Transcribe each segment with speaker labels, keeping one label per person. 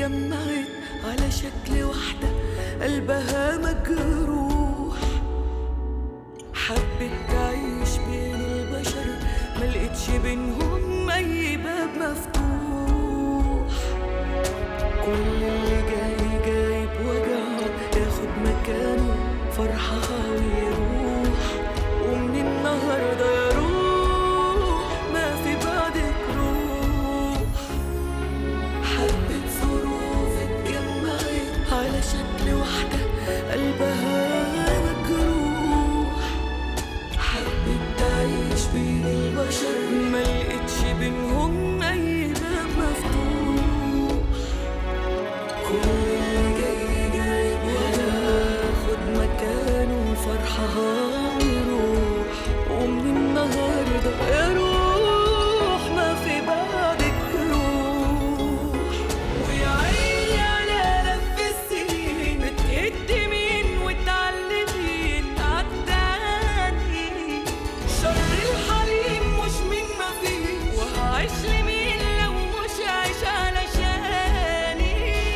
Speaker 1: اتجمعت على شكل واحدة قلبها مجروح حبت تعيش بين البشر ملقتش بينهم أي باب مفتوح كل اللي جاي جايب وجعه ياخد مكانه فرحها ويروح ومن النهارده يا روح ما في بعدك روح حبة ظروف اتجمعت على شكل واحدة قلبها مجروح حبت تعيش بين البشر ملقتش بينهم أي باب مفتوح كل اللي جاي جايب وياخد مكانه فرحها ويروح ومن النهارده يا روح ما في بعدك روح ويا عيني على لف السنين بتقدمين وتعلمين عالتاني شر الحليم مش من ما فيه وهعيش لمين لو مش عايش علشاني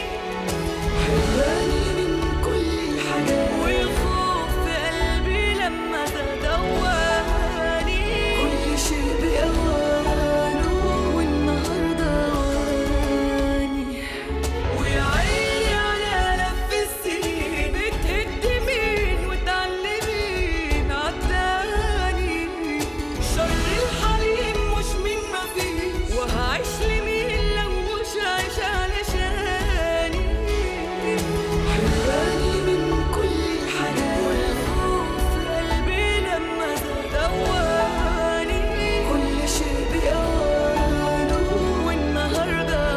Speaker 1: حراني من كل الحاجات والخوف في قلبي لما تدواني كل شيء بأوانه والنهارده أواني ويا عيني على لف السنين بتهدمين وتعلمين عالتاني شر الحليم مش من ما فيه وهعيش لمين لو مش عايش علشاني حراني من كل الحاجات والخوف في قلبي لما دواني كل شيء بأوانه والنهارده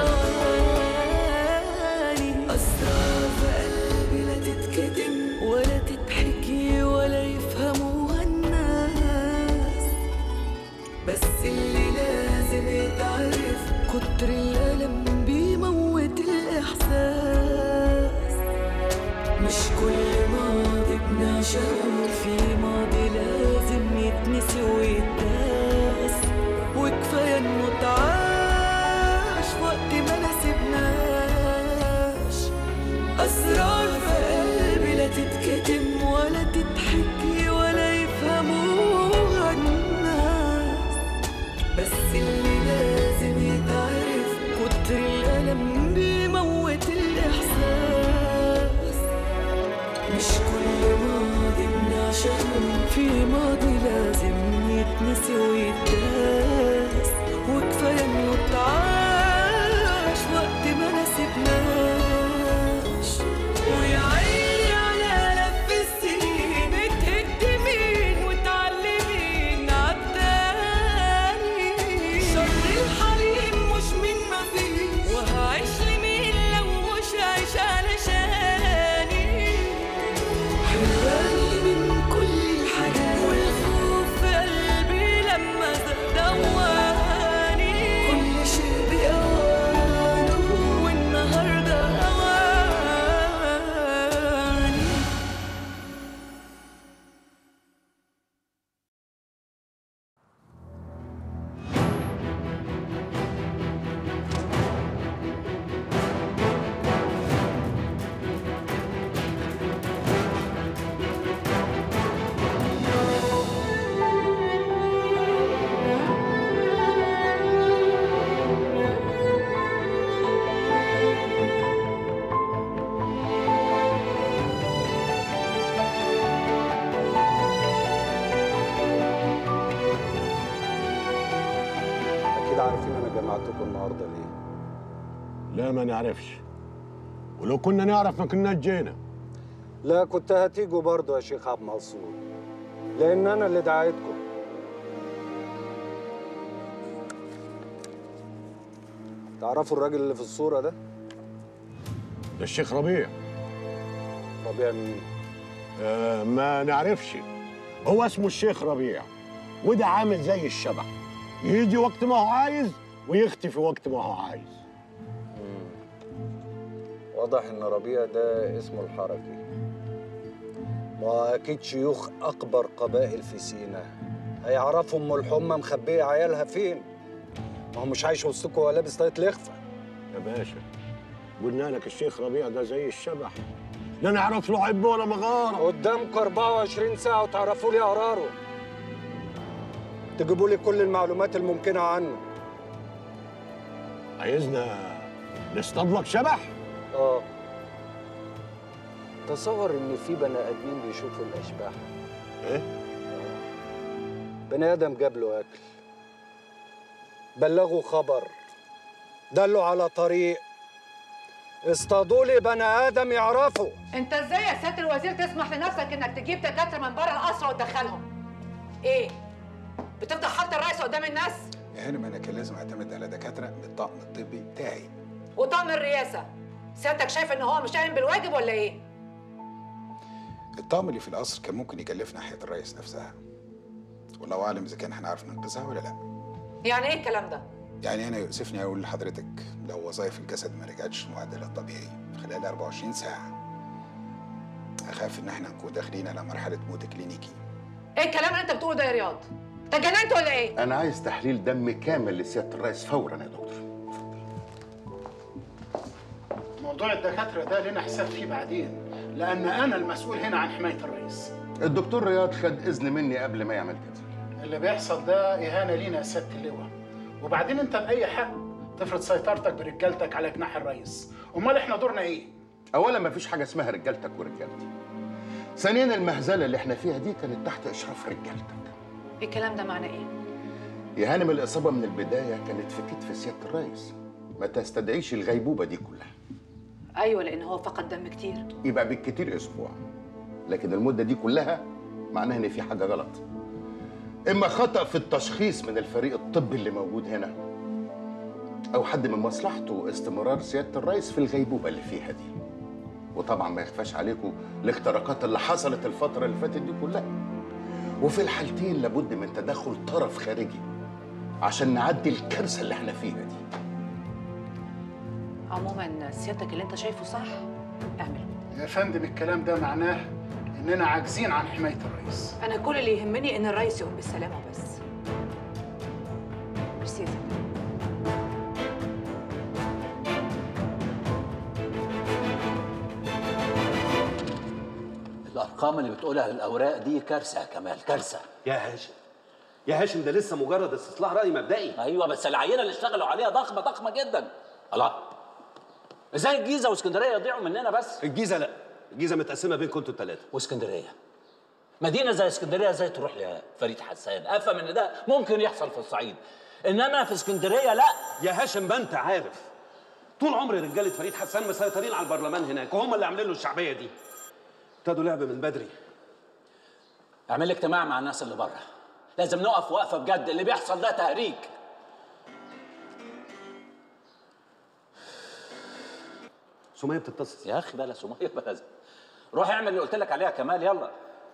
Speaker 1: أواني أسرار في قلبي لا تتكتم ولا تتحكي ولا يفهموها الناس بس اللي لازم يتعرف كتر الألم بيموت الإحساس مش كل ماضي بنعشقه في ماضي لازم يتنسي ويتداس وكفاية انه اتعاش وقت ما نسيبناش أسرار في قلبي لا تتكتم ولا تتحكي ولا يفهموها الناس بس اللي لازم يتعرف كتر الألم بيموت الإحساس مش كل ماضي بنعشقه في ماضي لازم يتنسي ويتداس وكفاية إنه اتعاش وقت ما نسيبناش ويا عيني على لف السنين بتهدمين وتعلمين عالتاني شر الحليم مش من ما فيه وهعيش لمين لو مش عايش علشاني حراني من كل الحاجات والخوف في قلبي لما دواني كل شيء بأوانه والنهارده أواني
Speaker 2: اكيد عارفين انا جمعتكم النهارده ليه
Speaker 3: لا ما نعرفش ولو كنا نعرف ما كنا جينا
Speaker 2: لا كنت هتيجوا برضه يا شيخ عبد المنصور لان انا اللي دعيتكم تعرفوا الراجل اللي في الصوره ده
Speaker 3: ده الشيخ ربيع
Speaker 2: ربيع مين
Speaker 3: آه ما نعرفش هو اسمه الشيخ ربيع وده عامل زي الشبح يجي وقت ما هو عايز ويختفي وقت ما هو عايز
Speaker 2: واضح ان ربيع ده اسمه الحركي ما اكيد شيوخ اكبر قبائل في سينا هيعرفوا ام الحمى مخبيه عيالها فين ما هو مش عايش وسطكم ولا لابس طاقية لخفه
Speaker 3: يا باشا قلنا لك الشيخ ربيع ده زي الشبح لا نعرف له عيب ولا مغاره
Speaker 2: قدامكم 24 ساعة وتعرفوا لي قراره تجيبوا لي كل المعلومات الممكنة عنه
Speaker 3: عايزنا نصطاد لك شبح
Speaker 2: اه تصور ان في بني ادمين بيشوفوا الاشباح
Speaker 3: ايه
Speaker 2: بني ادم جاب له اكل بلغوا خبر دلوا على طريق اصطادوا لي بني ادم يعرفوا
Speaker 4: انت ازاي يا سياده الوزير تسمح لنفسك انك تجيب دكاتره من بره القصر وتدخلهم ايه بتفضل حاطط الرئيس قدام الناس
Speaker 5: يا هانم انا كان لازم اعتمد على دكاتره من الطاقم الطبي بتاعي
Speaker 4: وطقم الرئاسه سيادتك شايف ان هو مش قايم بالواجب ولا ايه
Speaker 5: الطاقم اللي في القصر كان ممكن يكلفنا حياه الرئيس نفسها والله اعلم اذا كان هنعرف ننقذها ولا لا
Speaker 4: يعني ايه الكلام ده
Speaker 5: يعني انا يؤسفني اقول لحضرتك لو وظائف الجسد ما رجعتش لمعدلها الطبيعي في خلال 24 ساعه اخاف ان احنا نكون داخلين على مرحله موت كلينيكي
Speaker 4: ايه الكلام اللي انت بتقوله ده يا رياض انت جننت ولا ايه
Speaker 6: أنا عايز تحليل دم كامل لسيادة الرئيس فورا يا دكتور
Speaker 7: موضوع الدكاترة ده لنا حساب فيه بعدين لأن أنا المسؤول هنا عن حماية الرئيس
Speaker 6: الدكتور رياض خد إذن مني قبل ما يعمل كده
Speaker 7: اللي بيحصل ده إهانة لينا يا سيادة اللواء وبعدين أنت بأي حق تفرض سيطرتك برجالتك على جناح الرئيس أمال إحنا دورنا إيه؟
Speaker 6: أولا ما فيش حاجة اسمها رجالتك ورجالتي ثانيا المهزلة اللي احنا فيها دي كانت تحت إشراف رجالتك
Speaker 4: الكلام ده معناه ايه
Speaker 6: يا هانم الإصابة من البداية كانت في كتف سيادة الرئيس ما تستدعيش الغيبوبة دي كلها
Speaker 4: ايوه لان هو فقد دم كتير
Speaker 6: يبقى بالكتير أسبوع لكن المدة دي كلها معناها إن في حاجة غلط إما خطأ في التشخيص من الفريق الطبي اللي موجود هنا أو حد من مصلحته استمرار سيادة الرئيس في الغيبوبة اللي فيها دي وطبعا ما يخفاش عليكم الاختراقات اللي حصلت الفترة اللي فاتت دي كلها وفي الحالتين لابد من تدخل طرف خارجي عشان نعدي الكارثة اللي احنا فيها دي
Speaker 4: عموما سيادتك اللي انت شايفه صح اعمله
Speaker 7: يا فندم الكلام ده معناه إننا عاجزين عن حماية الرئيس
Speaker 4: انا كل اللي يهمني ان الرئيس يقوم بالسلامه وبس ميرسي يا فندم
Speaker 8: الارقام اللي بتقولها الاوراق دي كارثه يا كمال كارثه
Speaker 9: يا هاشم يا هاشم ده لسه مجرد استصلاح رأي مبدئي
Speaker 8: ايوه بس العينه اللي اشتغلوا عليها ضخمه ضخمه جدا الله ازاي الجيزه واسكندريه يضيعوا مننا بس
Speaker 9: الجيزة لا الجيزة متقسمة بينكم انتوا الثلاثة
Speaker 8: واسكندريه مدينه زي اسكندريه ازاي تروح لفريد حسان افهم ان ده ممكن يحصل في الصعيد انما في اسكندريه لا
Speaker 9: يا هاشم ما انت عارف طول عمر رجالة فريد حسان مسيطرين على البرلمان هناك وهم اللي عاملين له الشعبية دي ابتدوا لعب من بدري
Speaker 8: اعمل لي اجتماع مع الناس اللي بره لازم نقف وقفه بجد اللي بيحصل ده تهريج
Speaker 9: سمية بتتصل
Speaker 8: يا اخي بلا سميه بلا زي. روح اعمل اللي قلت لك عليه يا كمال يلا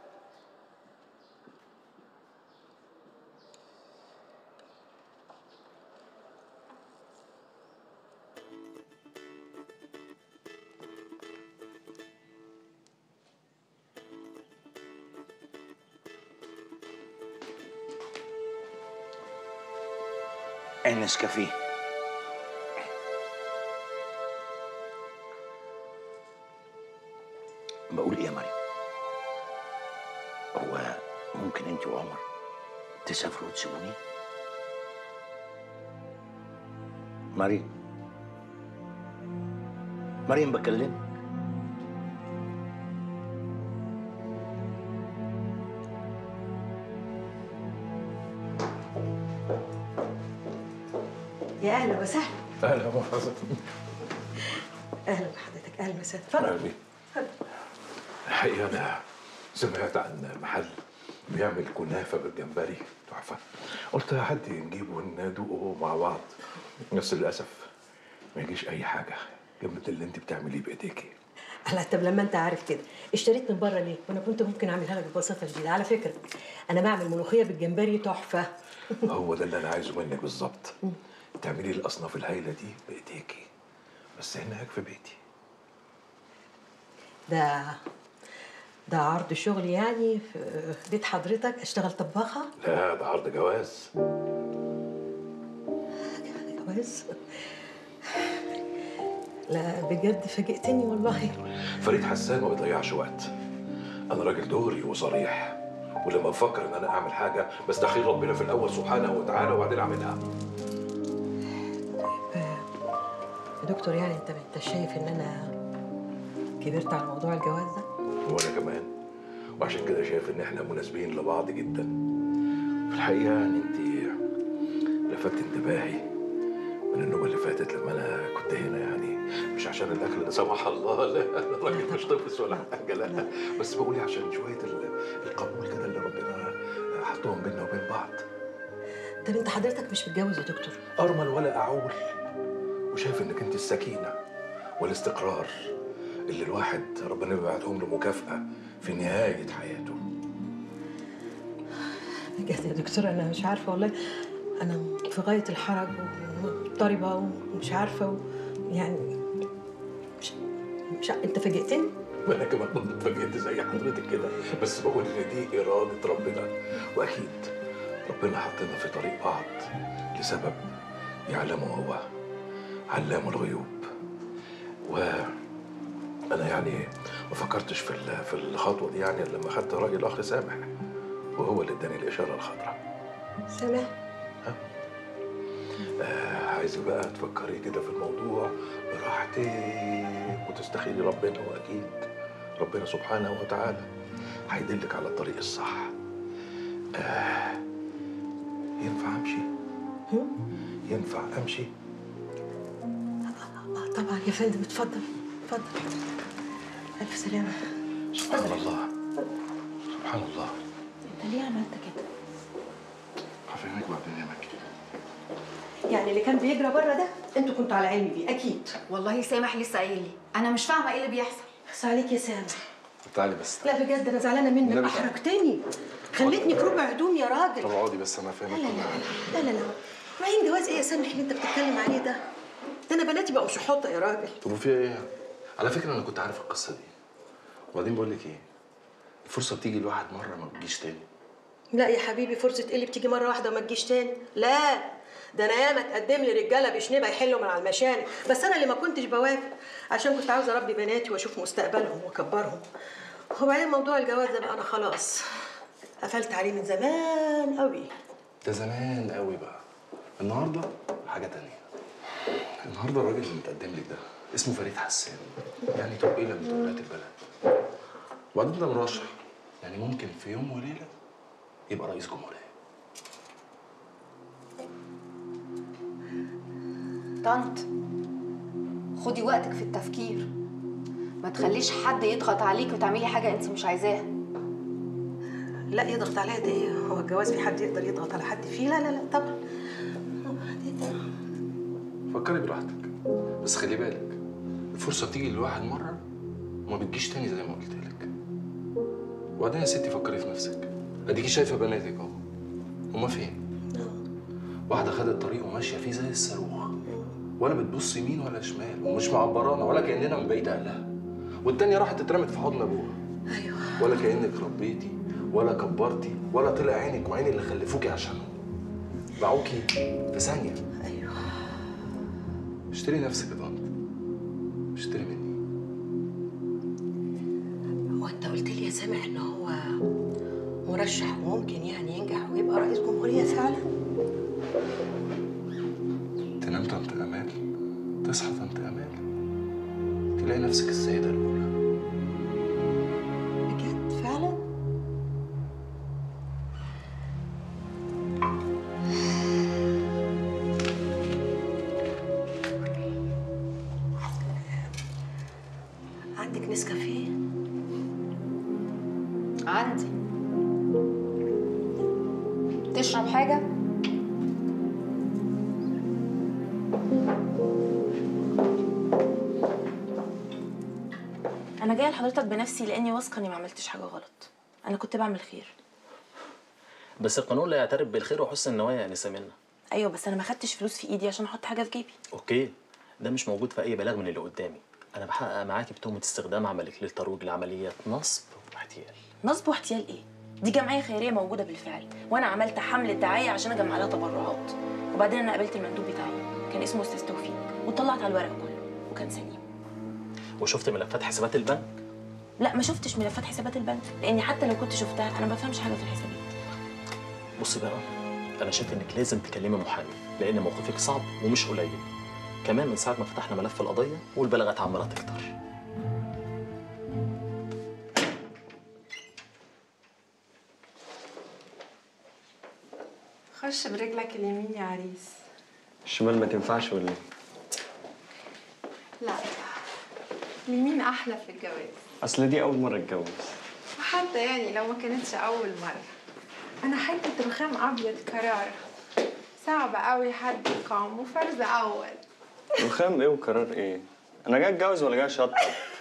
Speaker 10: النسكافيه بقول ايه يا مريم هو ممكن انت وعمر تسافروا وتسيبوني مريم مريم بكلمك
Speaker 11: يا اهلا وسهلا
Speaker 12: اهلا وسهلا
Speaker 11: اهلا بحضرتك اهلا وسهلا اتفضل
Speaker 12: اهلا بيك. الحقيقه انا سمعت عن محل بيعمل كنافه بالجمبري تحفه قلت حد نجيبه وندوقه مع بعض بس للاسف ما يجيش اي حاجه جنب اللي انت بتعمليه بايديكي
Speaker 11: هلا طب لما انت عارف كده اشتريت من بره ليه؟ وانا كنت ممكن اعملها لك ببساطه شديده على فكره انا بعمل ملوخيه بالجمبري تحفه
Speaker 12: هو ده اللي انا عايزه منك بالظبط تعملي الاصناف الهايله دي بايديكي بس هناك في بيتي
Speaker 11: ده ده عرض شغل يعني في بيت حضرتك اشتغل طباخه
Speaker 12: لا ده عرض جواز
Speaker 11: جواز لا بجد فاجئتني والله
Speaker 12: فريد حسان ما بيضيعش وقت انا راجل دغري وصريح ولما بفكر ان انا اعمل حاجه بستخير ربنا في الاول سبحانه وتعالى وبعدين اعملها
Speaker 11: يا دكتور يعني انت انت شايف ان انا كبرت على موضوع الجواز ده
Speaker 12: وانا كمان وعشان كده شايف ان احنا مناسبين لبعض جدا في الحقيقه يعني انت لفت انتباهي من النوبه اللي فاتت لما انا كنت هنا يعني مش عشان الاكل لا سمح الله لا انا راجل مش طفس ولا حاجه لا بس بقول عشان شويه ال- القبول كده اللي ربنا حطهم بينا وبين بعض
Speaker 11: طب انت حضرتك مش متجوز يا دكتور
Speaker 12: ارمل ولا اعول وشايف انك انت السكينه والاستقرار اللي الواحد ربنا بيبعتهم له مكافاه في نهايه حياته
Speaker 11: بجد يا دكتور انا مش عارفه والله انا في غايه الحرج ومضطربه ومش عارفه و... يعني مش, مش ع- انت فاجئتني
Speaker 12: وانا كمان كنت اتفاجئت زي حضرتك كده بس بقول ان دي اراده ربنا واكيد ربنا حطنا في طريق بعض لسبب يعلمه هو علام الغيوب و انا يعني ما فكرتش في ال- في الخطوه دي يعني إلا لما خدت راي الاخ سامح وهو اللي اداني الاشاره الخضراء
Speaker 11: سامح
Speaker 12: آه عايزك بقى تفكري كده في الموضوع براحتك وتستخيري ربنا واكيد ربنا سبحانه وتعالى هيدلك على الطريق الصح آه ينفع امشي ينفع امشي
Speaker 11: آه طبعا يا فندم اتفضل اتفضل الف سلامه
Speaker 12: سبحان الله سبحان الله
Speaker 13: انت ليه عملت كده؟
Speaker 12: هفهمك بعدين يا مكي
Speaker 11: يعني اللي كان بيجرى بره ده انتوا كنتوا على علم بيه اكيد
Speaker 13: والله سامح لسه قايل لي انا مش فاهمه ايه اللي بيحصل
Speaker 11: بس عليك يا سامح
Speaker 14: تعالي بس
Speaker 11: لا بجد انا زعلانه منك
Speaker 14: النبي
Speaker 11: احرجتني خلتني في ربع هدوم يا راجل
Speaker 14: طب اقعدي بس انا
Speaker 11: لا
Speaker 14: فاهمك
Speaker 11: لا
Speaker 14: كل
Speaker 11: لا
Speaker 14: حاجه
Speaker 11: لا لا لا وبعدين جواز ايه يا سامح اللي انت بتتكلم عليه ده ده انا بناتي بقوا شحوطه يا راجل
Speaker 14: طب وفيها ايه يعني؟ على فكره انا كنت عارف القصه دي وبعدين بقول لك ايه الفرصه بتيجي لواحد مره ما بتجيش تاني
Speaker 11: لا يا حبيبي فرصه ايه اللي بتيجي مره واحده وما تجيش تاني لا ده انا ياما تقدم لي رجاله بشنبه يحلوا من على المشانق بس انا اللي ما كنتش بوافق عشان كنت عاوزه اربي بناتي واشوف مستقبلهم واكبرهم وبعدين موضوع الجواز ده بقى انا خلاص قفلت عليه من زمان قوي
Speaker 14: ده زمان قوي بقى النهارده حاجه تانية النهارده الراجل اللي متقدم لك ده اسمه فريد حسان يعني تقيله من تقيلات البلد وبعدين ده مرشح يعني ممكن في يوم وليله يبقى رئيس جمهوريه
Speaker 13: طنط خدي وقتك في التفكير ما تخليش حد يضغط عليك وتعملي حاجه انت مش عايزاها
Speaker 11: لا يضغط عليا ده ايه هو الجواز في حد يقدر يضغط على حد فيه لا لا لا طبعا
Speaker 14: فكري براحتك بس خلي بالك الفرصه بتيجي للواحد مره وما بتجيش تاني زي ما قلت لك وبعدين يا ستي فكري في نفسك اديكي شايفه بناتك اهو هما فين واحده خدت طريق وماشيه فيه زي الصاروخ ولا بتبص يمين ولا شمال ومش معبرانا ولا كاننا من بيت اهلها والتانيه راحت اترمت في حضن ابوها
Speaker 11: ايوه
Speaker 14: ولا كانك ربيتي ولا كبرتي ولا طلع عينك وعين اللي خلفوكي عشانهم باعوكي في ثانيه
Speaker 11: ايوه
Speaker 14: اشتري نفسك يا طنط اشتري مني
Speaker 11: هو انت قلت لي يا سامح ان هو مرشح وممكن يعني ينجح ويبقى رئيس جمهوريه فعلا
Speaker 14: تنام طنط امال تصحى طنط امال تلاقي نفسك السيده الاولى
Speaker 11: بجد فعلا عندك نسكافيه
Speaker 13: عندي تشرب حاجه
Speaker 15: انا جايه لحضرتك بنفسي لاني واثقه اني ما عملتش حاجه غلط انا كنت بعمل خير
Speaker 16: بس القانون لا يعترف بالخير وحسن النوايا يا انسه منى
Speaker 15: ايوه بس انا ما خدتش فلوس في ايدي عشان احط حاجه في جيبي
Speaker 16: اوكي ده مش موجود في اي بلاغ من اللي قدامي انا بحقق معاكي بتهمه استخدام عملك للترويج لعمليات نصب واحتيال
Speaker 15: نصب واحتيال ايه دي جمعيه خيريه موجوده بالفعل وانا عملت حمله دعايه عشان اجمع لها تبرعات وبعدين انا قابلت المندوب بتاعي كان اسمه استاذ توفيق وطلعت على الورق كله وكان سليم
Speaker 16: وشفت ملفات حسابات البنك
Speaker 15: لا ما شفتش ملفات حسابات البنك لاني حتى لو كنت شفتها انا ما بفهمش حاجه في الحسابات
Speaker 16: بصي بقى انا شايف انك لازم تكلمي محامي لان موقفك صعب ومش قليل كمان من ساعه ما فتحنا ملف القضيه والبلاغات عماله تكتر
Speaker 17: خش برجلك اليمين يا عريس
Speaker 18: الشمال ما تنفعش ولا ايه؟
Speaker 17: لا اليمين احلى في الجواز
Speaker 18: اصل دي اول مره اتجوز
Speaker 17: وحتى يعني لو ما كانتش اول مره انا حته رخام ابيض كراره صعب قوي حد يقاوم وفرز اول
Speaker 18: رخام ايه وقرار ايه؟ انا جاي اتجوز ولا جاي اشطب؟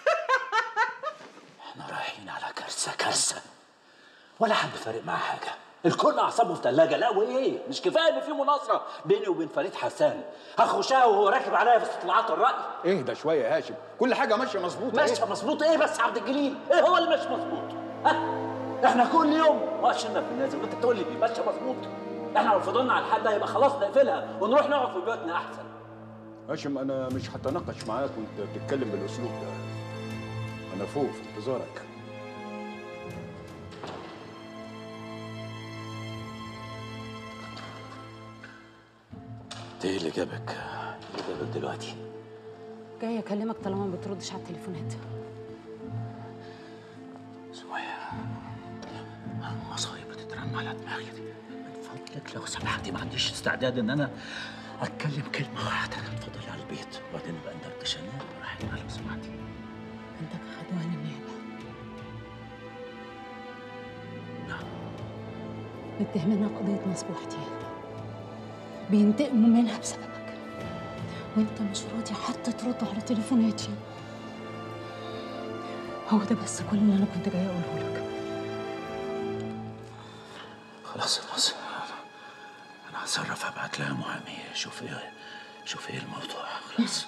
Speaker 8: احنا رايحين على كارثه كارثه ولا حد فارق معاه حاجه الكل اعصابه في ثلاجه لا وايه مش كفايه ان في مناصره بيني وبين فريد حسان هخشها وهو راكب عليا في استطلاعات الراي
Speaker 5: اهدى شويه يا هاشم كل حاجه ماشيه مظبوطه
Speaker 8: ماشيه مظبوط ايه بس يا عبد الجليل ايه هو اللي ماشي مظبوط ها احنا كل يوم ماشينا في النازل وانت تقول لي ماشيه مظبوط احنا لو فضلنا على الحال ده يبقى خلاص نقفلها ونروح نقعد في بيوتنا احسن
Speaker 5: هاشم انا مش هتناقش معاك وانت بتتكلم بالاسلوب ده انا فوق في انتظارك
Speaker 8: انت ايه اللي جابك ايه اللي جابك دلوقتي
Speaker 19: جاي اكلمك طالما ما بتردش على التليفونات
Speaker 8: سمية مصايب بتترن على دماغي من فضلك لو سمحتي ما عنديش استعداد ان انا اتكلم كلمه واحده اتفضلي على البيت وبعدين نبقى ندردش انا رايحين على لو سمحتي
Speaker 19: انت خدوها للنيابه
Speaker 8: نعم
Speaker 19: متهمينها بقضيه نصب واحتيال بينتقموا منها بسببك وانت مش راضي حتى ترد على تليفوناتي هو ده بس كل اللي انا كنت جايه اقوله لك
Speaker 8: خلاص خلاص انا هتصرف ابعت لها محامي شوف ايه شوف ايه الموضوع خلاص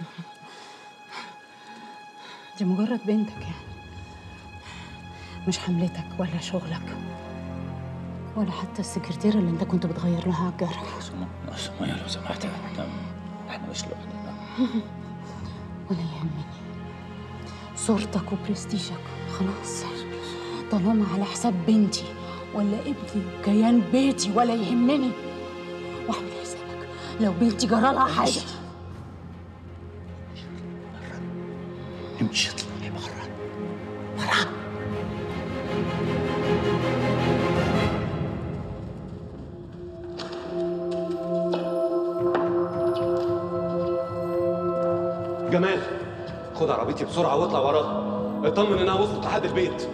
Speaker 19: دي مجرد بنتك يعني مش حملتك ولا شغلك ولا حتى السكرتيرة اللي انت كنت بتغير لها على الجرح
Speaker 8: سمية لو سمحتي احنا احنا مش لوحدنا
Speaker 19: ولا يهمني صورتك وبرستيجك خلاص طالما على حساب بنتي ولا ابني وكيان بيتي ولا يهمني واعمل حسابك لو بنتي جرالها حاجه
Speaker 8: امشي اطلعي بره بره
Speaker 9: جمال خد عربيتي بسرعه واطلع وراها اطمن انها وصلت لحد البيت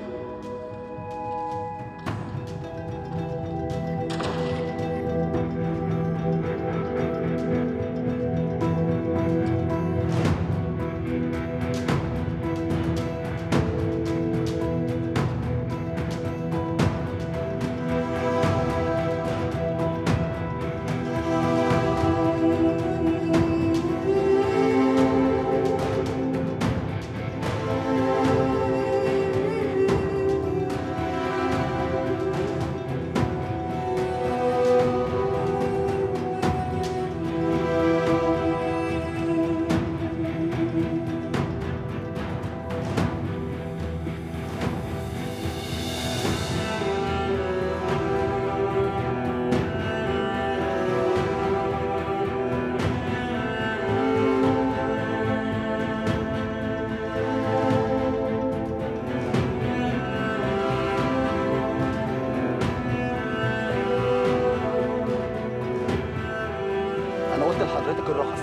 Speaker 20: انا قلت لحضرتك الرخص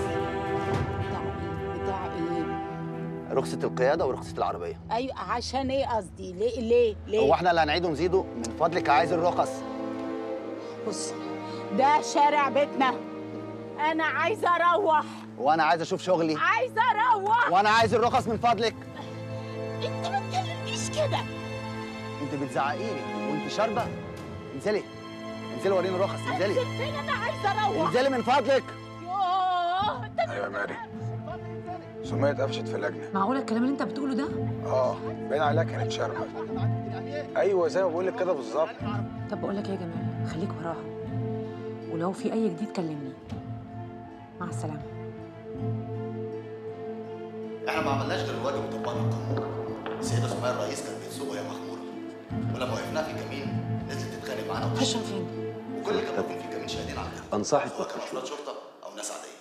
Speaker 21: بتاع ايه؟
Speaker 20: رخصه القياده ورخصه العربيه
Speaker 21: ايوه عشان ايه قصدي؟ ليه ليه ليه؟
Speaker 20: هو احنا اللي هنعيد ونزيده من فضلك عايز الرخص
Speaker 21: بص ده شارع بيتنا انا عايزه اروح
Speaker 20: وانا عايز اشوف شغلي
Speaker 21: عايزه اروح
Speaker 20: وانا عايز الرخص من فضلك
Speaker 21: انت ما تكلمنيش كده
Speaker 20: انت بتزعقي لي وانت شاربه انزلي انزلي وريني الرخص انزلي
Speaker 21: انزل فين انا عايزه اروح
Speaker 20: انزلي من فضلك
Speaker 21: يوه انت
Speaker 5: ايوه يا ماري سمية اتقفشت في لجنه
Speaker 19: معقوله الكلام اللي انت بتقوله ده
Speaker 5: اه باين عليها كانت شاربه ايوه زي ما بقول لك كده بالظبط
Speaker 19: طب بقول لك ايه يا جمال خليك وراها ولو في اي جديد كلمني مع السلامه
Speaker 20: احنا ما عملناش غير الواجب وطبقنا القانون السيده سمية الرئيس كانت بتسوق وهي مخموره ولما وقفناها في الكمين نزلت تتخانق معانا
Speaker 19: هشام فين؟
Speaker 20: وكل اللي كانوا موجودين في الكمين شاهدين على كده
Speaker 12: انصحك
Speaker 20: سواء كانوا افراد شرطه او ناس عاديه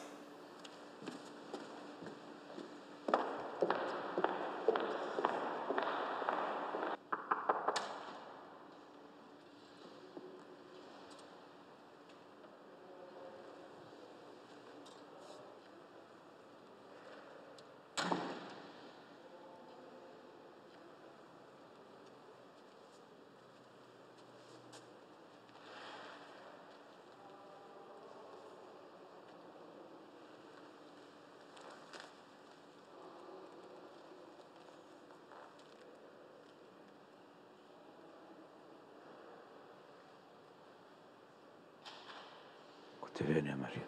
Speaker 12: كنت فين يا مريم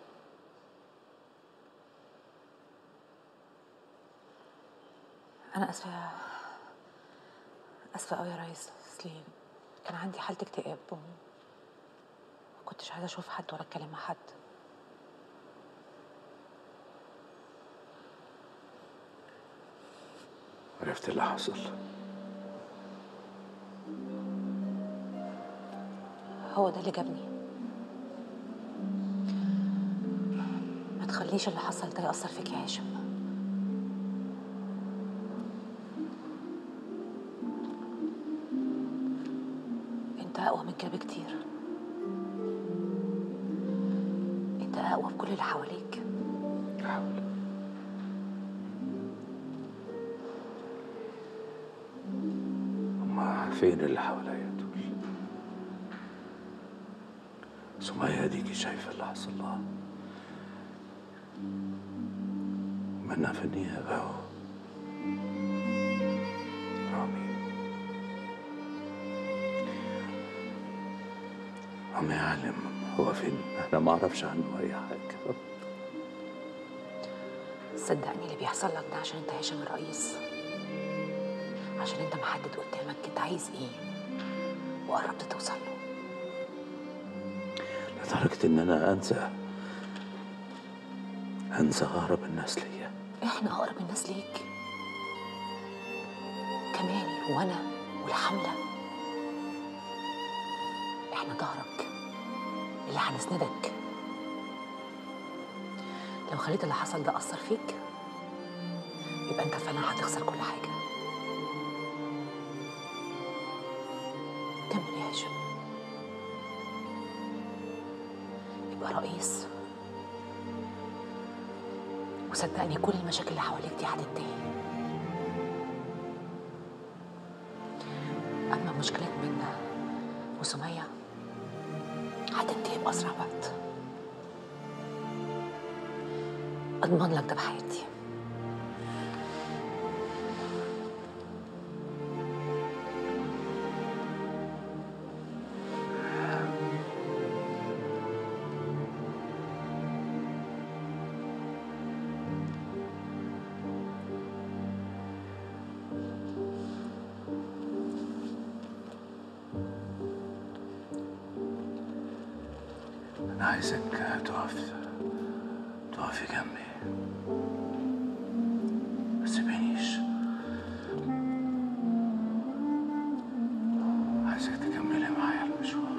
Speaker 4: انا اسفه يا- اسفه قوي يا ريس اصلي كان عندي حاله اكتئاب وما كنتش عايزه اشوف حد ولا اتكلم مع حد
Speaker 12: عرفت اللي حصل
Speaker 4: هو ده اللي جابني ما تخليش اللي حصل ده يأثر فيك يا هاشم انت اقوى من كده بكتير انت اقوى بكل اللي حواليك
Speaker 12: هما فين اللي حواليا دول سمية ديكي شايفة اللي حصل لها منا في النيابة اهو رامي رامي عالم هو فين انا ما اعرفش عنه اي حاجة
Speaker 4: صدقني اللي بيحصل لك ده عشان انت هاشم الرئيس عشان انت محدد قدامك انت عايز ايه وقربت توصل له
Speaker 12: لدرجة ان انا انسى انسى اقرب الناس ليا
Speaker 4: احنا اقرب الناس ليك كمال وانا والحمله احنا ظهرك اللي هنسندك لو خليت اللي حصل ده اثر فيك يبقى انت فعلا هتخسر كل حاجه كمل يا هاشم يبقى رئيس وصدقني كل المشاكل اللي حواليك دي هتنتهي اما مشكلات منا وسميه هتنتهي باسرع وقت اضمن لك ده بحياتي
Speaker 12: انا عايزك تقف تقفي جنبي ما تسيبينيش عايزك تكملي معايا المشوار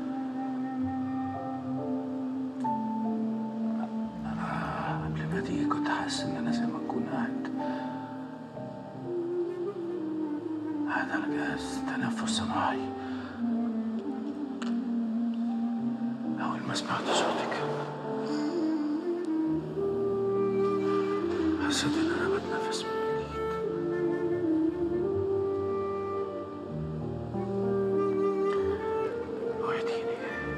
Speaker 12: انا قبل ما تيجي كنت حاسس ان انا زي ما اكون قاعد قاعد على جهاز تنفس صناعي أول ما سمعت صوتك حسيت إن أنا بتنفس من جديد وعديني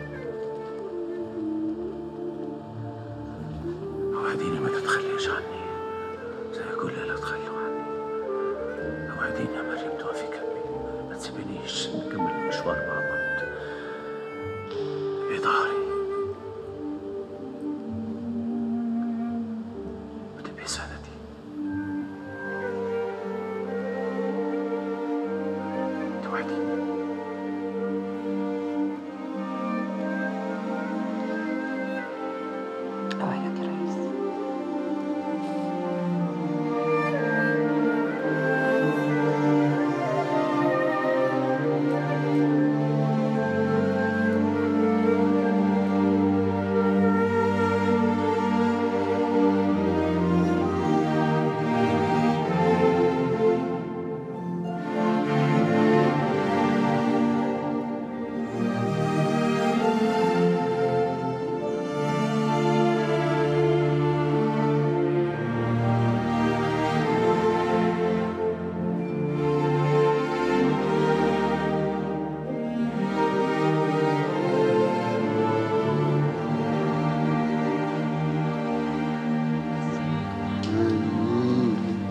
Speaker 12: وعديني ما تتخليش عني زي كل اللي تخلوا عني وعديني يا مريم تقفي جنبي ما تسيبينيش نكمل المشوار مع بعض في ظهري وتبقي سندي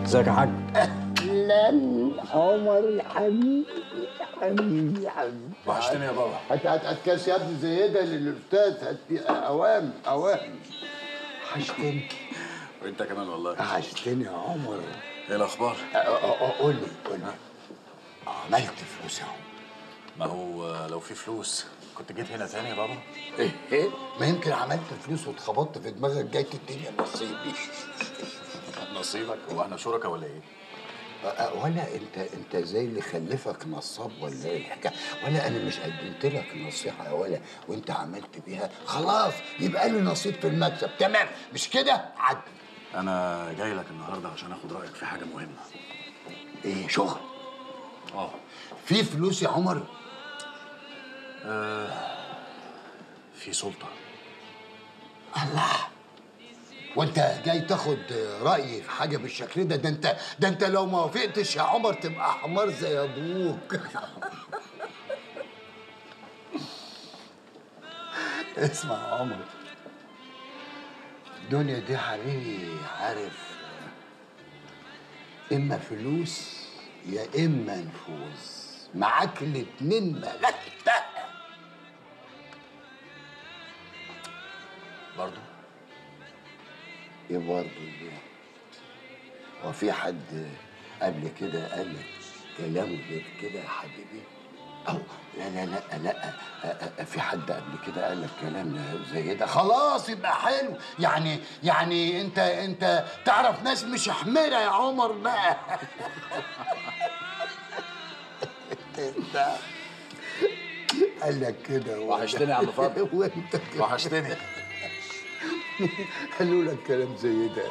Speaker 1: ازيك يا حاج
Speaker 10: اهلا عمر حبيبي حبيبي حبيبي
Speaker 1: وحشتني يا بابا
Speaker 10: هات هات هات كاس يا ابني زي ده للاستاذ هات اوام اوام وحشتني
Speaker 1: وانت كمان والله
Speaker 10: وحشتني يا عمر
Speaker 1: ايه الاخبار
Speaker 10: أ- أ- أ- قول لي قول لي عملت فلوس يا عمر
Speaker 1: ما هو لو في فلوس كنت جيت هنا تاني يا بابا
Speaker 10: ايه ايه ما يمكن عملت فلوس واتخبطت في دماغك جاي الدنيا نصيبي
Speaker 1: نصيبك هو احنا شركاء ولا ايه
Speaker 10: أه، ولا انت انت زي اللي خلفك نصاب ولا ايه الحكايه ولا انا مش قدمت لك نصيحه يا ولا وانت عملت بيها خلاص يبقى لي نصيب في المكسب تمام مش كده عد
Speaker 1: انا جاي لك النهارده عشان اخد رايك في حاجه مهمه
Speaker 10: ايه شغل
Speaker 1: اه
Speaker 10: في فلوس يا عمر
Speaker 1: آه في سلطه
Speaker 10: الله وانت جاي تاخد رايي في حاجه بالشكل ده ده انت ده انت لو ما وافقتش يا عمر تبقى حمار زي ابوك اسمع يا عمر الدنيا دي حبيبي عارف اما فلوس يا اما نفوذ معاك الاتنين ملكتها
Speaker 1: برضه
Speaker 10: ايه برضه دي هو في حد قبل كده قال لك كلام غير كده يا حبيبي أو لا لا لا لا أ- أ- في حد قبل كده قال لك كلام زي ده خلاص يبقى حلو يعني يعني انت انت تعرف ناس مش حميرة يا عمر بقى انت قال لك كده
Speaker 1: وحشتني يا عم فاضل.
Speaker 10: وانت كمان.
Speaker 1: وحشتني.
Speaker 10: قالوا لك كلام زي ده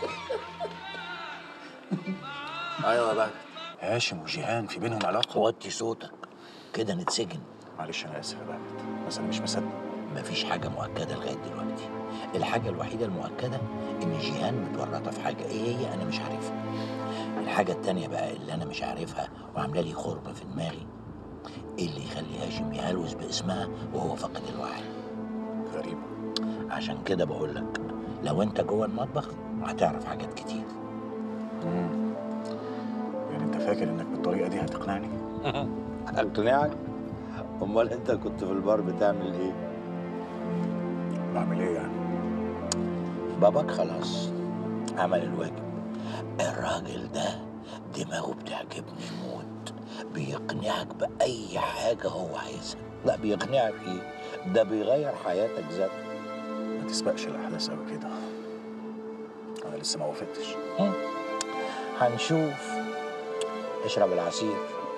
Speaker 1: ايوه يا بقى هاشم وجيهان في بينهم علاقه
Speaker 10: وطي صوتك كده نتسجن
Speaker 1: معلش انا اسف يا بقى بس انا مش مصدق
Speaker 10: مفيش حاجة مؤكدة لغاية دلوقتي الحاجة الوحيدة المؤكدة إن جيهان متورطة في حاجة إيه هي أنا مش عارفها الحاجة التانية بقى اللي أنا مش عارفها وعاملة لي خربة في دماغي إيه اللي يخلي هاشم يهلوس باسمها وهو فاقد الوعي
Speaker 1: غريب
Speaker 10: عشان كده بقول لك لو أنت جوه المطبخ هتعرف حاجات كتير
Speaker 1: يعني انت فاكر انك بالطريقه دي هتقنعني
Speaker 2: اقنعك امال انت كنت في البار بتعمل ايه
Speaker 1: بعمل ايه يعني
Speaker 10: باباك خلاص عمل الواجب الراجل ده دماغه بتعجبني موت بيقنعك بأي حاجة هو عايزها لا بيقنعك ايه ده بيغير حياتك ذاتها
Speaker 1: ما تسبقش الاحداث قوي كده انا لسه ما وافقتش
Speaker 10: هنشوف اشرب العصير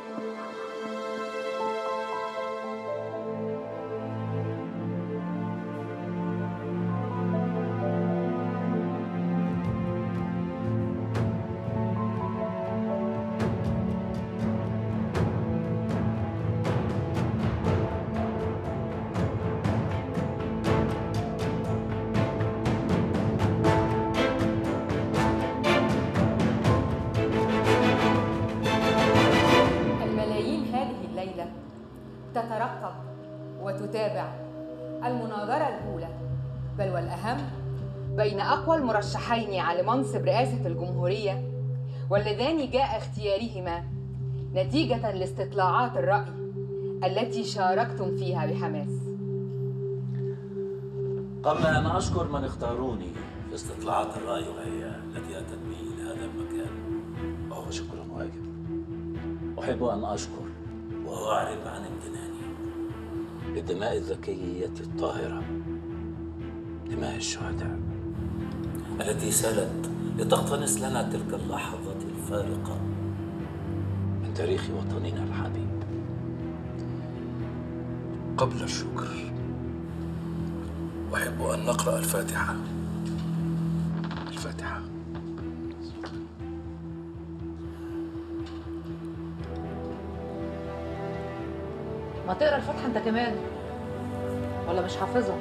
Speaker 22: الملايين هذه الليلة تترقب وتتابع المناظرة الأولى بل والأهم بين أقوى المرشحين على منصب رئاسة الجمهورية واللذان جاء اختيارهما نتيجة لاستطلاعات الرأي التي شاركتم فيها بحماس
Speaker 8: قبل أن أشكر من اختاروني في استطلاعات الرأي وهي التي أتت بي إلى هذا المكان وهو شكر واجب أحب أن أشكر وأعرب عن امتناني للدماء الذكية الطاهرة دماء الشهداء التي سالت لتقتنص لنا تلك اللحظة الفارقة من تاريخ وطننا الحبيب قبل الشكر أحب أن نقرأ الفاتحة الفاتحة
Speaker 4: ما تقرا الفاتحه انت كمان ولا مش حافظها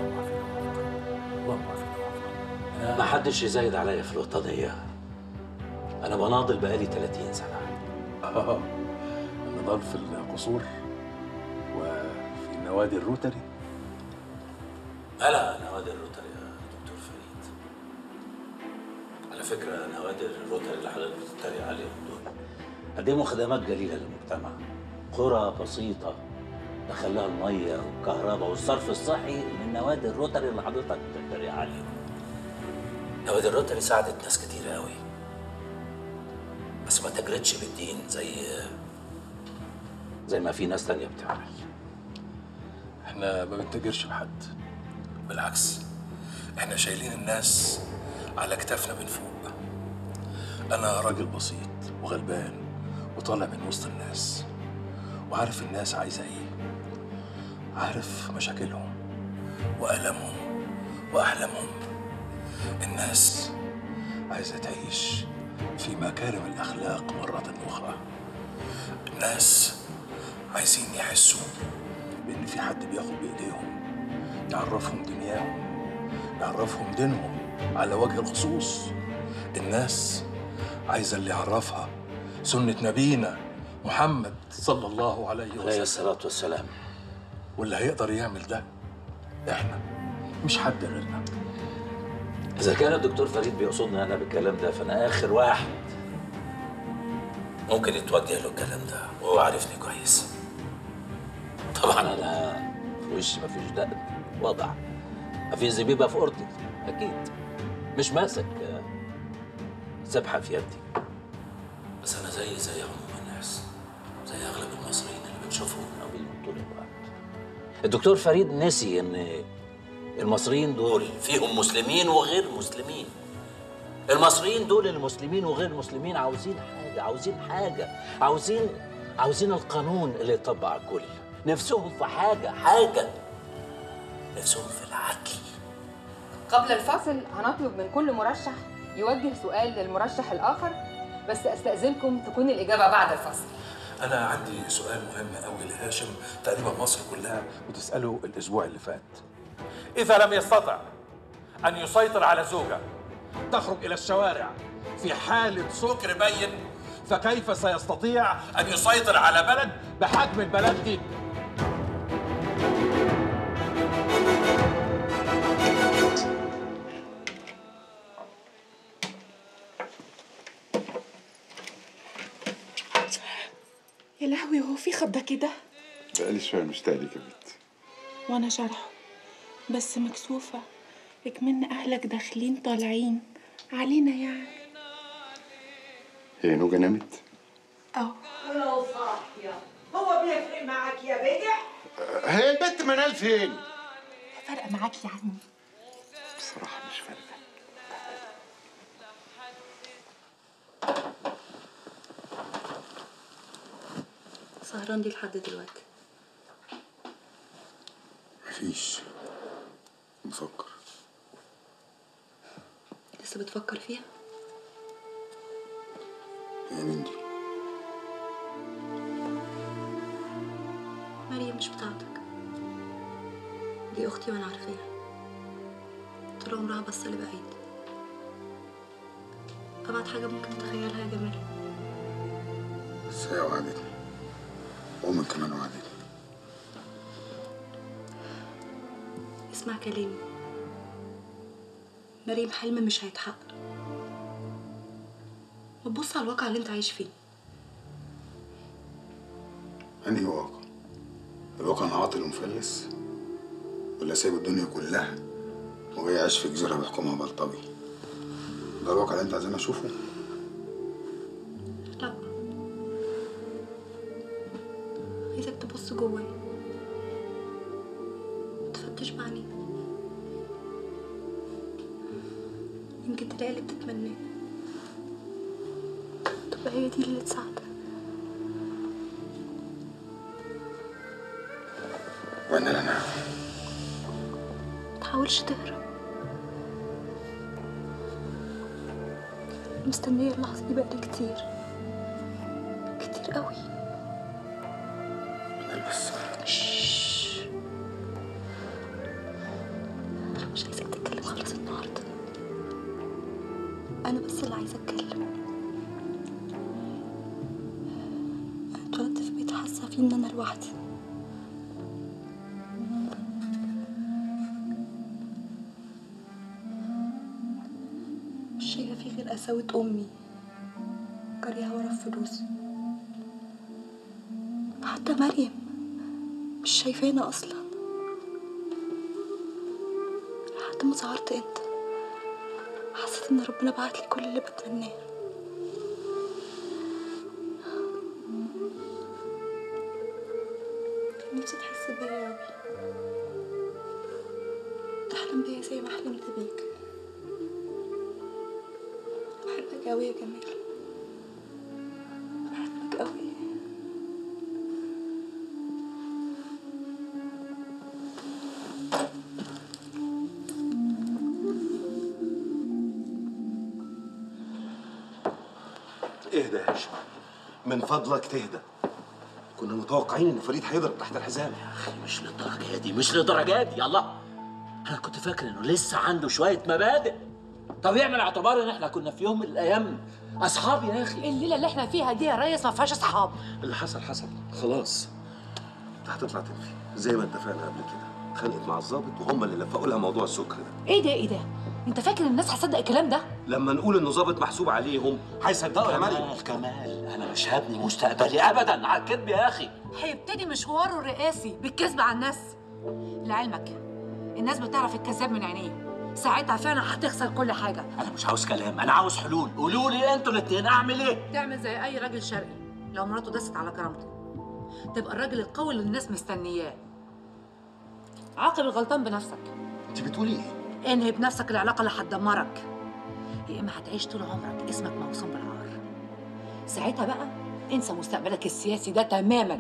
Speaker 8: ما حدش يزايد عليا في الوطنية أنا بناضل بقالي 30 سنة
Speaker 12: اه النضال في القصور وفي نوادي الروتري
Speaker 8: ألا نوادي الروتري يا دكتور فريد على على فكرة نوادر الروتري اللي حضرتك بتتريق عليهم دول قدموا خدمات جليلة للمجتمع قرى بسيطة دخل لها المية والكهرباء والصرف الصحي من نوادي الروتري اللي حضرتك بتتريق عليهم نوادي الروتري ساعدت ناس كتير قوي بس ما تجردش بالدين زي زي ما في ناس تانية بتعمل
Speaker 12: احنا ما بنتاجرش بحد بالعكس احنا شايلين الناس على كتافنا من فوق انا راجل بسيط وغلبان وطالع من وسط الناس وعارف الناس عايزه ايه عارف مشاكلهم والامهم واحلامهم الناس عايزه تعيش في مكارم الاخلاق مره اخرى الناس عايزين يحسوا بان في حد بياخد بايديهم يعرفهم دنياهم يعرفهم دينهم على وجه الخصوص الناس عايزه اللي يعرفها سنه نبينا محمد صلى الله عليه وسلم
Speaker 8: عليه الصلاة والسلام
Speaker 12: واللي هيقدر يعمل ده احنا مش حد غيرنا
Speaker 8: إذا كان الدكتور فريد بيقصدني أنا بالكلام ده فأنا آخر واحد ممكن يتوجه له الكلام ده وهو عارفني كويس طبعا أنا في وشي مفيش دقن وضع مفيش زبيبة في أوضتي أكيد مش ماسك آه، سبحة في يدي بس أنا زي زي عموم الناس زي أغلب المصريين اللي بنشوفهم ناويين طول الوقت الدكتور فريد نسي إن المصريين دول فيهم مسلمين وغير مسلمين المصريين دول المسلمين وغير المسلمين عاوزين حاجة عاوزين حاجة عاوزين عاوزين القانون اللي يطبق على الكل نفسهم في حاجة حاجة نفسهم في العدل
Speaker 22: قبل الفصل هنطلب من كل مرشح يوجه سؤال للمرشح الآخر بس أستأذنكم تكون الإجابة بعد الفصل
Speaker 12: انا عندي سؤال مهم قوي لهاشم تقريبا مصر كلها بتساله الاسبوع اللي فات
Speaker 3: إذا لم يستطع أن يسيطر على زوجة تخرج إلى الشوارع في حالة سكر بين فكيف سيستطيع أن يسيطر على بلد بحجم البلد دي؟
Speaker 6: يا لهوي هو في خضة كده
Speaker 5: بقالي شوية مشتاق ليك يا بنت
Speaker 6: وانا شرحه بس مكسوفة اكمن اهلك داخلين طالعين علينا يعني
Speaker 5: هي نوجة نامت؟
Speaker 6: اه
Speaker 23: لو صاحية هو بيفرق معاك يا بدع
Speaker 5: هي البنت منال فين؟
Speaker 6: فرق معاك يا عمي
Speaker 5: بصراحة مش فارقة
Speaker 4: سهران دي لحد دلوقتي
Speaker 5: مفيش بفكر
Speaker 4: لسه بتفكر فيها
Speaker 5: هي مين دي؟
Speaker 4: مريم مش بتاعتك دي اختي وانا عارفاها طول عمرها بس لبعيد ابعد حاجه ممكن تتخيلها يا جمال
Speaker 5: بس هي وعدتني وأمك كمان وعدتني
Speaker 4: اسمع كلامي مريم حلم مش هيتحقق وتبص على الواقع اللي انت عايش فيه
Speaker 5: أنهي واقع؟ الواقع أنا عاطل ومفلس ولا سايب الدنيا كلها وهي عايش في جزيرة بيحكمها بلطجي ده الواقع اللي أنت عايزين أشوفه؟
Speaker 4: لا عايزك تبص جوايا تفتش بعينيك يمكن تلاقي اللي بتتمناه تبقى هي دي اللي تساعدك
Speaker 5: وأنا لا أنا
Speaker 4: متحاولش تهرب مستنية اللحظة دي بقالي كتير كتير قوي
Speaker 5: بس
Speaker 4: شش. أنا مش عايزك تتكلم خالص النهاردة أنا بس اللي عايزة أتكلم أنا اتولدت في بيت حاسة فيه إن أنا لوحدي مش شايفة فيه
Speaker 6: غير قساوة أمي جريها ورا الفلوس حتى مريم مش شايفانا أصلا لحد ما ظهرت أنت حسيت إن ربنا بعت لي كل اللي بتمناه كان نفسي تحس بيا أوي تحلم بيا زي ما حلمت بيك بحبك أوي يا جميل بحبك أوي
Speaker 9: اهدى يا هشام من فضلك تهدى كنا متوقعين ان فريد هيضرب تحت الحزام
Speaker 8: مش للدرجه دي مش للدرجه دي يا الله انا كنت فاكر انه لسه عنده شويه مبادئ طب يعمل اعتبار ان احنا كنا في يوم من الايام اصحاب يا اخي
Speaker 4: الليله اللي احنا فيها دي يا ريس ما فيهاش اصحاب
Speaker 9: اللي حصل حصل خلاص انت هتطلع تنفي زي ما اتفقنا قبل كده اتخانقت مع الضابط وهم اللي لفقوا لها موضوع السكر ده
Speaker 4: ايه ده ايه ده انت فاكر الناس هتصدق الكلام ده
Speaker 9: لما نقول انه ضابط محسوب عليهم هيصدقوا يا مريم
Speaker 8: كمال كمال انا مش هبني مستقبلي ابدا على الكذب يا اخي
Speaker 4: هيبتدي مشواره الرئاسي بالكذب على الناس لعلمك الناس بتعرف الكذاب من عينيه ساعتها فعلا هتخسر كل حاجه
Speaker 8: انا مش عاوز كلام انا عاوز حلول قولوا لي انتوا الاثنين اعمل ايه
Speaker 4: تعمل زي اي راجل شرقي لو مراته دست على كرامته تبقى الراجل القوي اللي الناس مستنياه عاقب الغلطان بنفسك
Speaker 9: انت بتقولي ايه
Speaker 4: انهي بنفسك العلاقه اللي هتدمرك يا اما هتعيش طول عمرك اسمك موسوم بالعار ساعتها بقى انسى مستقبلك السياسي ده تماما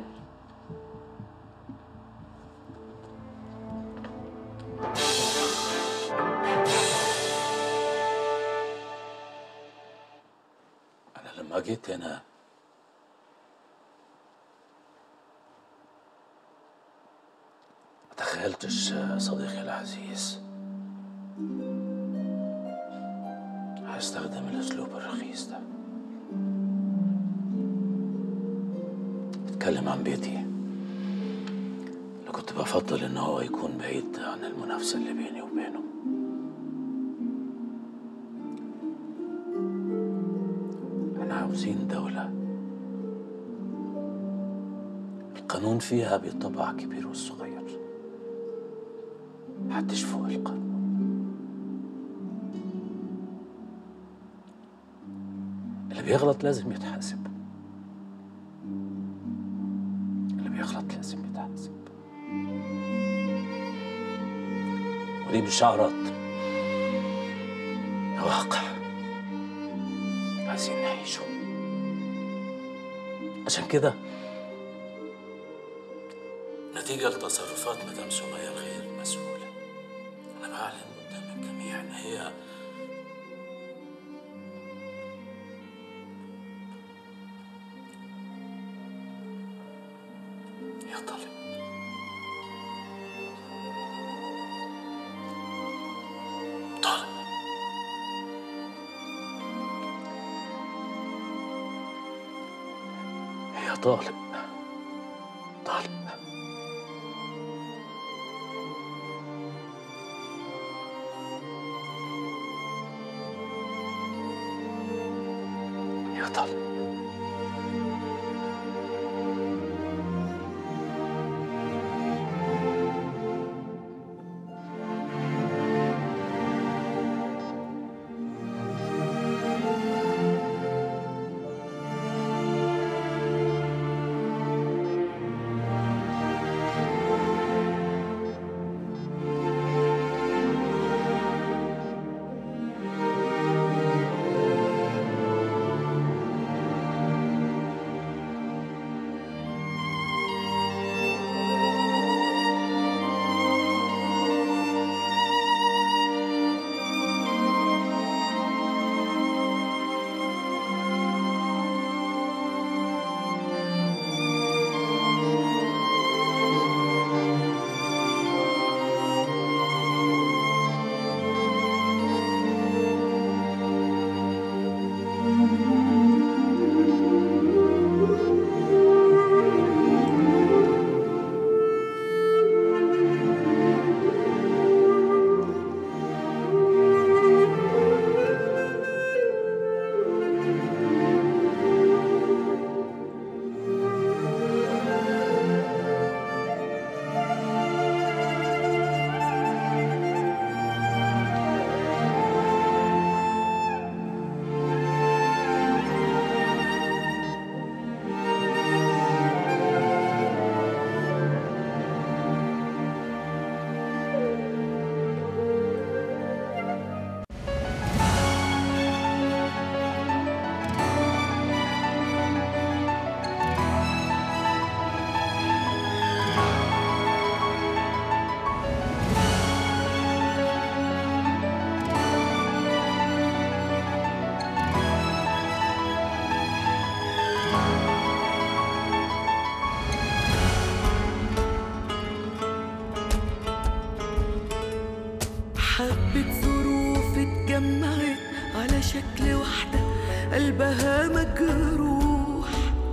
Speaker 8: انا لما جيت هنا ما تخيلتش صديقي العزيز هيستخدم الاسلوب الرخيص ده اتكلم عن بيتي اللي كنت بفضل ان هو يكون بعيد عن المنافسه اللي بيني وبينه احنا عاوزين دوله القانون فيها بيطبع كبير والصغير محدش فوق القانون اللي بيغلط لازم يتحاسب اللي بيغلط لازم يتحاسب ودي مش شعارات ده واقع عايزين نعيشه عشان كده نتيجة لتصرفات مدام سمية الغير مسؤولة أنا بعلن قدام الجميع إن هي يا طالب طالب يا طالب طالب يا طالب
Speaker 7: حبة ظروف اتجمعت على شكل واحدة قلبها مجروح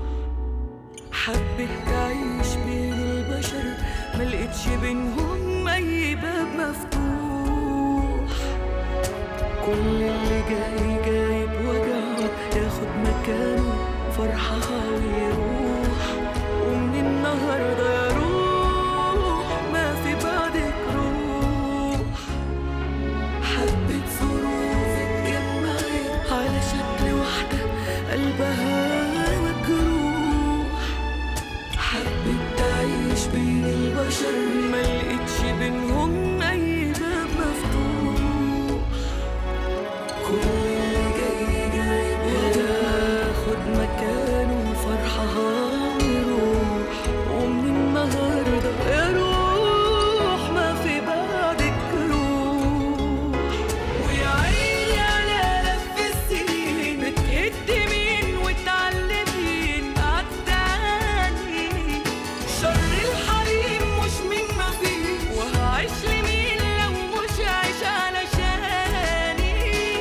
Speaker 7: حبت تعيش بين البشر ملقتش بينهم أي باب مفتوح كل اللي جاي جاي بوجعه ياخد مكانه فرحها ويروح ومن النهارده يا روح ما في بعدك روح حبة ظروف اتجمعت على شكل واحدة قلبها مجروح حبت تعيش بين البشر ملقتش بينهم أي باب مفتوح كل اللي جاي جاي بياخد مكانه فرحها ويروح ومن النهارده يا روح ما في بعدك روح ويا عيني على لف السنين بتقدمين وتعلمين عالتاني شر الحريم مش من ما فيه وهعيش لمين لو مش عايش علشاني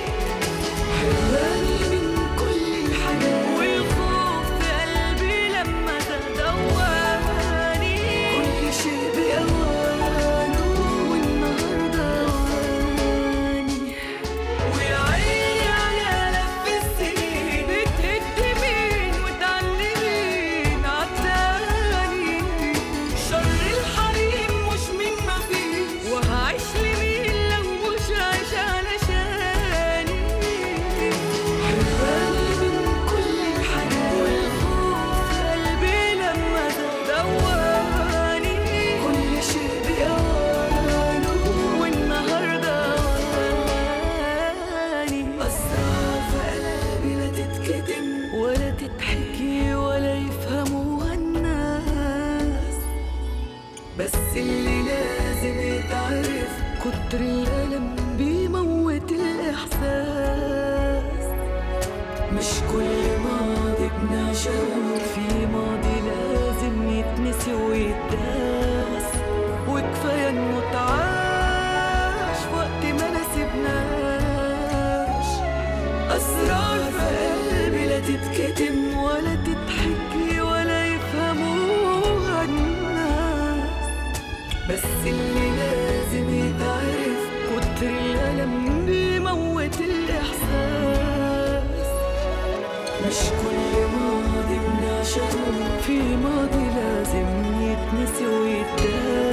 Speaker 7: حراني من كل الحاجات والخوف في قلبي لما تدواني كل شيء بأوانه والنهارده أواني ويا عيني على لف السنين بتقدمين وتعلمين عالتاني شر الحريم مش من ما فيه وهعيش لمين لو مش عايش علشاني حراني من كل الحاجات والخوف في قلبي لما تدواني كل شيء بأوانه والنهارده أواني أسرار في قلبي لا تتكتم ولا تتحكي ولا يفهموها الناس بس اللي لازم يتعرف كتر الألم بيموت الإحساس مش كل ماضي بنعشقه في ماضي لازم يتنسي ويتداس وكفاية انه اتعاش وقت ما نسيبناش أسرار في قلبي لا تتكتم ولا تتحكي ولا يفهموها الناس بس اللي لازم يتعرف كتر الألم بيموت الإحساس مش كل ماضي بنعشقه في ماضي لازم يتنسي ويتداس